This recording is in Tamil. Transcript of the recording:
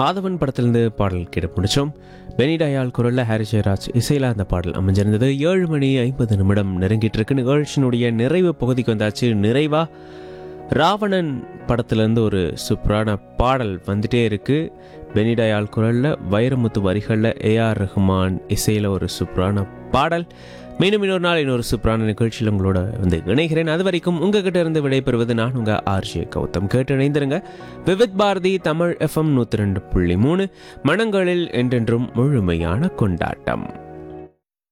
ஆதவன் படத்திலிருந்து பாடல் கேட்டு முடிச்சோம் பெனிடயால் குரல்ல ஹாரி ஜெயராஜ் இசையில் அந்த பாடல் அமைஞ்சிருந்தது ஏழு மணி ஐம்பது நிமிடம் நெருங்கிட்டு இருக்கு நிகழ்ச்சியினுடைய நிறைவு பகுதிக்கு வந்தாச்சு நிறைவா ராவணன் படத்துலேருந்து ஒரு சூப்பரான பாடல் வந்துட்டே இருக்கு பெனிடயால் குரலில் வைரமுத்து வரிகளில் ஏஆர் ரஹ்மான் இசையில் ஒரு சூப்பரான பாடல் மீண்டும் இன்னொரு நாள் இன்னொரு சூப்பரான நிகழ்ச்சியில் உங்களோட வந்து இணைகிறேன் அது வரைக்கும் உங்ககிட்ட இருந்து விடைபெறுவது நான் உங்கள் ஆர்ஜே கௌதம் கேட்டு இணைந்திருங்க விவித் பாரதி தமிழ் எஃப்எம் நூற்றி ரெண்டு புள்ளி மூணு மனங்களில் என்றென்றும் முழுமையான கொண்டாட்டம்